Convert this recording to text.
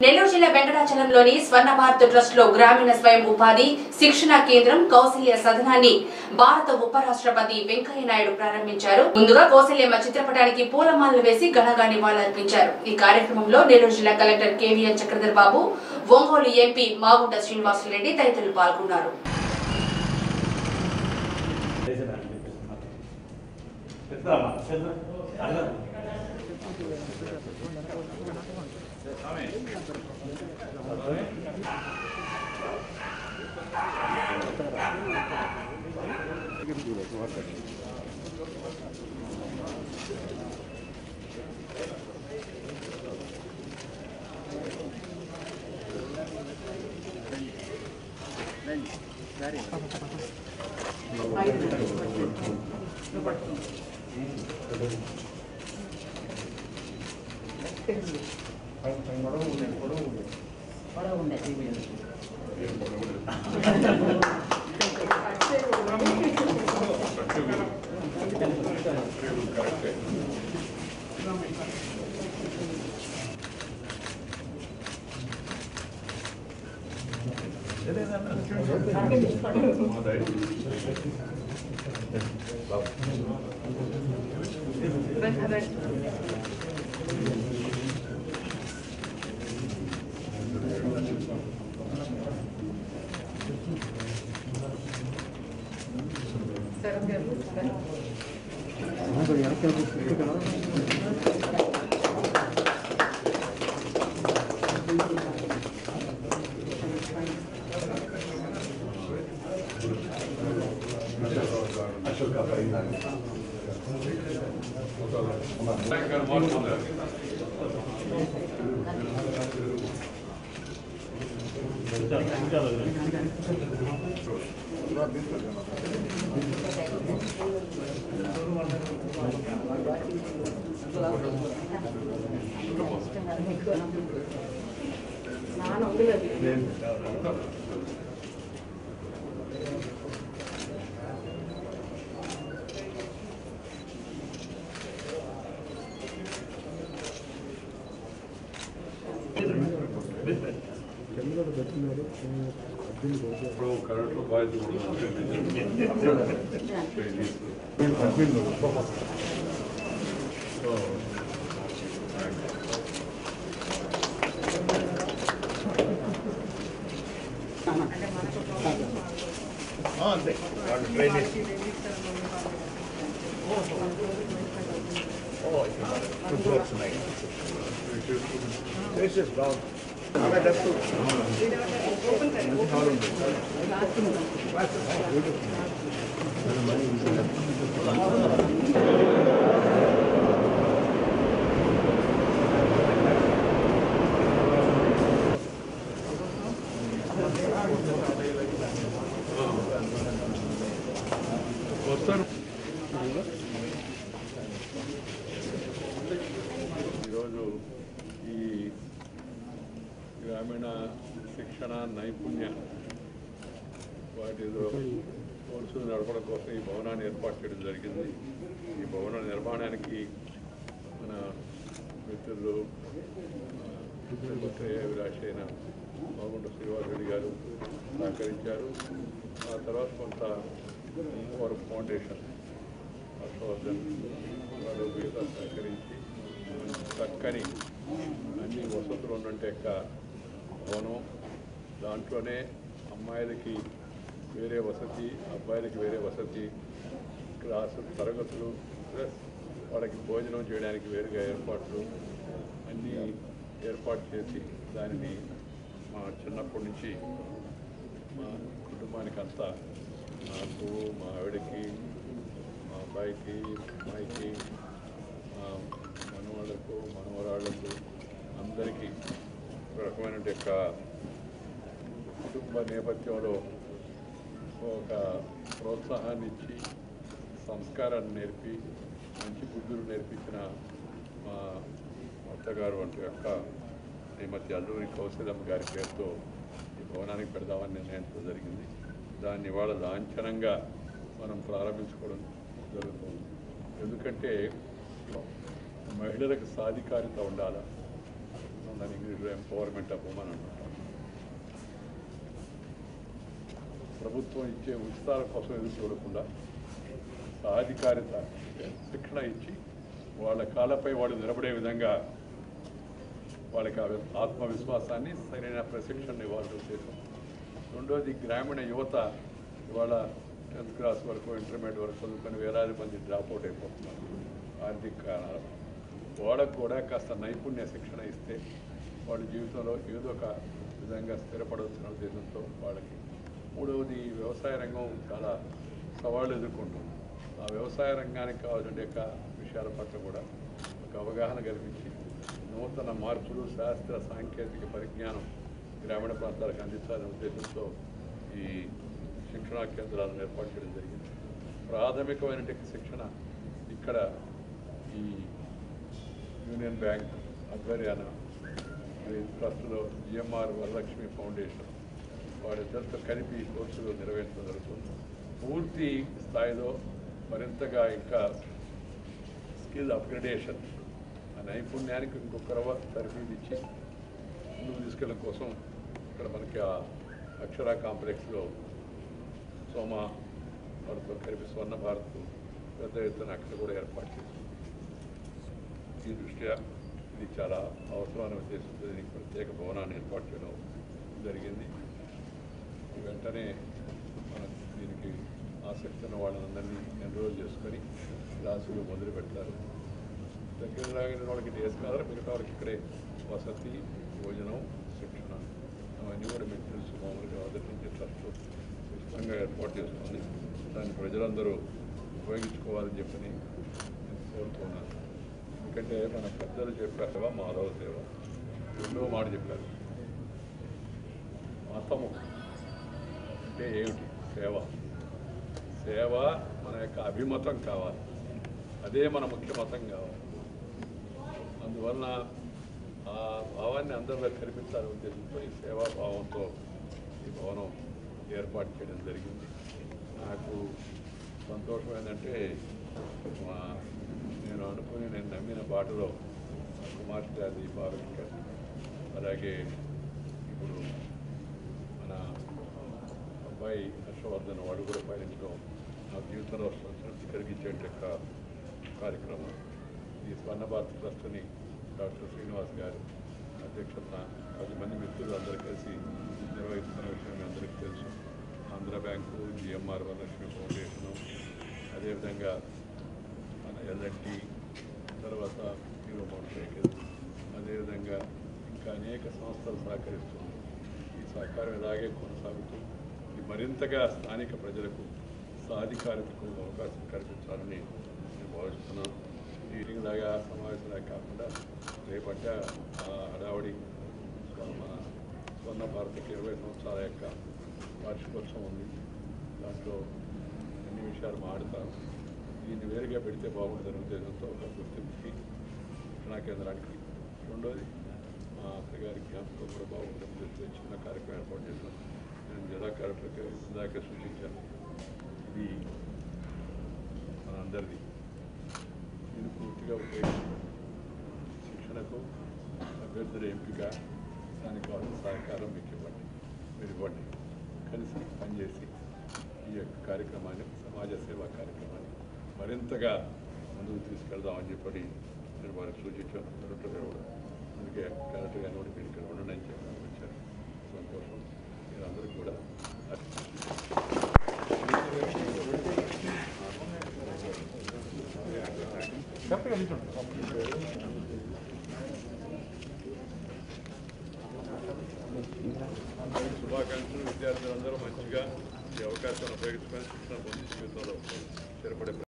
నెల్లూరు జిల్లా వెంకటాచలంలోని స్వర్ణ భారత్ ట్రస్ట్ లో గ్రామీణ స్వయం ఉపాధి శిక్షణ కేంద్రం కౌశల్య సదనాన్ని భారత ఉపరాష్ట్రపతి వెంకయ్య నాయుడు ప్రారంభించారు ముందుగా కౌశల్యమ్మ చిత్రపటానికి పూలమాలలు వేసి ఘనంగా నివాళులర్పించారు ఈ కార్యక్రమంలో నెల్లూరు జిల్లా collector KVN Chakradhar Babu Ongole MP Magunta Srinivasulu Reddy తదితరులు పాల్గొన్నారు ఇప్పుడు కరెంటు బాధ్యత వస్తారు ఈరోజు ఈ గ్రామీణ శిక్షణ నైపుణ్య వాటి కోర్సులు నడపడం కోసం ఈ భవనాన్ని ఏర్పాటు చేయడం జరిగింది ఈ భవన నిర్మాణానికి మన మిత్రులు అభిలాష్ అయిన బాగుంట శ్రీనివాసరెడ్డి గారు సహకరించారు ఆ తర్వాత కొంత వారు ఫౌండేషన్ హర్షవర్ధన్ వారు మిగతా సహకరించి చక్కని అన్ని వసతులు ఉన్నట్టు యొక్క భవనం దాంట్లోనే అమ్మాయిలకి వేరే వసతి అబ్బాయిలకి వేరే వసతి క్లాసు తరగతులు ప్లస్ వాళ్ళకి భోజనం చేయడానికి వేరుగా ఏర్పాట్లు అన్నీ ఏర్పాటు చేసి దానిని మా చిన్నప్పటి నుంచి మా కుటుంబానికి అంతా నాకు మా ఆవిడకి మా అబ్బాయికి అమ్మాయికి మా మనవాళ్ళకు మనవరాళ్ళకు అందరికీ ఒక రకమైన యొక్క కుటుంబ నేపథ్యంలో ఒక ప్రోత్సాహాన్ని ఇచ్చి సంస్కారాన్ని నేర్పి మంచి బుద్ధులు నేర్పించిన మా అత్తగారు వంటి యొక్క శ్రీమతి అల్లూరి కౌశలమ్మ గారి పేరుతో ఈ భవనానికి పెడదామని నిర్ణయించడం జరిగింది దాన్ని ఇవాళ లాంఛనంగా మనం ప్రారంభించుకోవడం జరుగుతుంది ఎందుకంటే మహిళలకు సాధికారిత ఉండాలా దాని ఇంగ్లీష్లో ఎంపవర్మెంట్ ఆఫ్ ఉమెన్ అంటారు ప్రభుత్వం ఇచ్చే ఉచితాల కోసం ఎదురు చూడకుండా సాధికారిత శిక్షణ ఇచ్చి వాళ్ళ కాళ్ళపై వాళ్ళు నిలబడే విధంగా వాళ్ళకి ఆ ఆత్మవిశ్వాసాన్ని సరైన ప్రశిక్షణ ఇవ్వాల్సిన ఉద్దేశం రెండోది గ్రామీణ యువత ఇవాళ టెన్త్ క్లాస్ వరకు ఇంటర్మీడియట్ వరకు చదువుకొని వేలాది మంది డ్రాప్ అవుట్ అయిపోతున్నారు ఆర్థిక కారణాలు వాళ్ళకు కూడా కాస్త నైపుణ్య శిక్షణ ఇస్తే వాళ్ళ జీవితంలో ఏదో ఒక విధంగా స్థిరపడవచ్చిన ఉద్దేశంతో వాళ్ళకి మూడవది వ్యవసాయ రంగం చాలా సవాళ్ళు ఎదుర్కొంటుంది ఆ వ్యవసాయ రంగానికి కావాల్సిన యొక్క విషయాల పట్ల కూడా ఒక అవగాహన కల్పించి నూతన మార్పులు శాస్త్ర సాంకేతిక పరిజ్ఞానం గ్రామీణ ప్రాంతాలకు అందించాలనే ఉద్దేశంతో ఈ శిక్షణా కేంద్రాలను ఏర్పాటు చేయడం జరిగింది ప్రాథమికమైన శిక్షణ ఇక్కడ ఈ యూనియన్ బ్యాంక్ ఆధ్వర్యాన మరి ట్రస్ట్లో జిఎంఆర్ వరలక్ష్మి ఫౌండేషన్ వారిద్దరితో కలిపి ఈ కోర్సులు నిర్వహించడం జరుగుతుంది పూర్తి స్థాయిలో మరింతగా ఇంకా స్కిల్ అప్గ్రేడేషన్ ఆ నైపుణ్యానికి ఇంకొక రవ తరఫీదు ఇచ్చి ముందుకు తీసుకెళ్ళడం కోసం ఇక్కడ మనకి ఆ అక్షర కాంప్లెక్స్లో సోమ వారితో కలిపి స్వర్ణ భారత్ పెద్ద ఎత్తున అక్కడ కూడా ఏర్పాటు చేసింది ఈ దృష్ట్యా ఇది చాలా అవసరమైన ఉద్దేశంతో దీనికి ప్రత్యేక భవనాన్ని ఏర్పాటు చేయడం జరిగింది వెంటనే మనం దీనికి ఆసక్తి ఉన్న వాళ్ళందరినీ ఎన్రోల్ చేసుకొని క్లాసులు మొదలు పెడతారు దగ్గర రాగిన వాళ్ళకి డేస్ కాదు మిగతా వాళ్ళకి ఇక్కడే వసతి భోజనం శిక్షణ అవన్నీ కూడా మీకు తెలుసు మామూలుగా మొదటి నుంచి ట్రస్ట్ ఉచితంగా ఏర్పాటు చేసుకుంది దాన్ని ప్రజలందరూ ఉపయోగించుకోవాలని చెప్పని నేను కోరుతున్నాను ఎందుకంటే మన పెద్దలు చెప్పారు మాధవ సేవ రెండో మాట చెప్పారు మతము అంటే ఏమిటి సేవ సేవ మన యొక్క అభిమతం కావాలి అదే మన ముఖ్య మతం కావాలి అందువలన ఆ భావాన్ని అందరిలో కల్పించాలనే ఉద్దేశంతో ఈ సేవా భావంతో ఈ భవనం ఏర్పాటు చేయడం జరిగింది నాకు సంతోషం ఏంటంటే మా నేను అనుకుని నేను నమ్మిన బాటలో మా కుమార్తె అది బాలిక అలాగే ఇప్పుడు మన అబ్బాయి హర్షవర్ధన్ వాడు కూడా పయనించడం నా జీవితంలో సంతృప్తి కలిగించే యొక్క కార్యక్రమం ఈ స్వర్ణ భారత్ ట్రస్ట్ని డాక్టర్ శ్రీనివాస్ గారు అధ్యక్షతన పది మంది మిత్రులు అందరూ కలిసి నిర్వహిస్తున్న విషయం మీ అందరికీ తెలుసు Andhra bank GMR Varalakshmi foundation అదేవిధంగా మన ఎల్ఎన్టీ తర్వాత హీరో మోటార్ సైకిల్ అదేవిధంగా ఇంకా అనేక సంస్థలు సహకరిస్తుంది ఈ సహకారం ఇలాగే కొనసాగుతూ ఇది మరింతగా స్థానిక ప్రజలకు సాధికారితకు అవకాశం కల్పించాలని నేను భావిస్తున్నాను మీటింగ్ లాగా సమావేశంలాగా కాకుండా రేపట్ట ఆ హడావడి మన స్వర్ణ భారత్కి ఇరవై సంవత్సరాల యొక్క వార్షికోత్సవం ఉంది దాంట్లో అన్ని విషయాలు మాడతారు దీన్ని వేరుగా పెడితే బాగుంటుందనే ఉద్దేశంతో ఒక గుర్తింపుకి శిక్షణా కేంద్రానికి రెండోది మా అత్తగారి జ్ఞాపకం కూడా బాగుంటుంది ఉద్దేశంతో చిన్న కార్యక్రమం ఏర్పాటు చేశాం నేను జిల్లా కలెక్టర్కి ఇందాక సూచించాను ఇది మనందరిది దీన్ని పూర్తిగా ఉపయోగించుకోండి శిక్షణకు అభ్యర్థుల ఎంపిక దానికి కావాల్సిన సహకారం మీకు ఇవ్వండి మీరు ఇవ్వండి కలిసి పనిచేసి ఈ యొక్క కార్యక్రమాన్ని సమాజ సేవా కార్యక్రమాన్ని మరింతగా ముందుకు తీసుకెళ్దామని చెప్పి నేను వారికి సూచించాను కలెక్టర్ గారు కూడా అందుకే కలెక్టర్ గారిని కూడా మీరు ఇక్కడ ఉండండి అని చెప్పి వచ్చారు సంతోషం మీరందరూ కూడా శుభాకాంక్షలు విద్యార్థులందరూ మంచిగా ఈ అవకాశాన్ని ఉపయోగించుకొని శిక్షణ పొంది జీవితంలో స్థిరపడే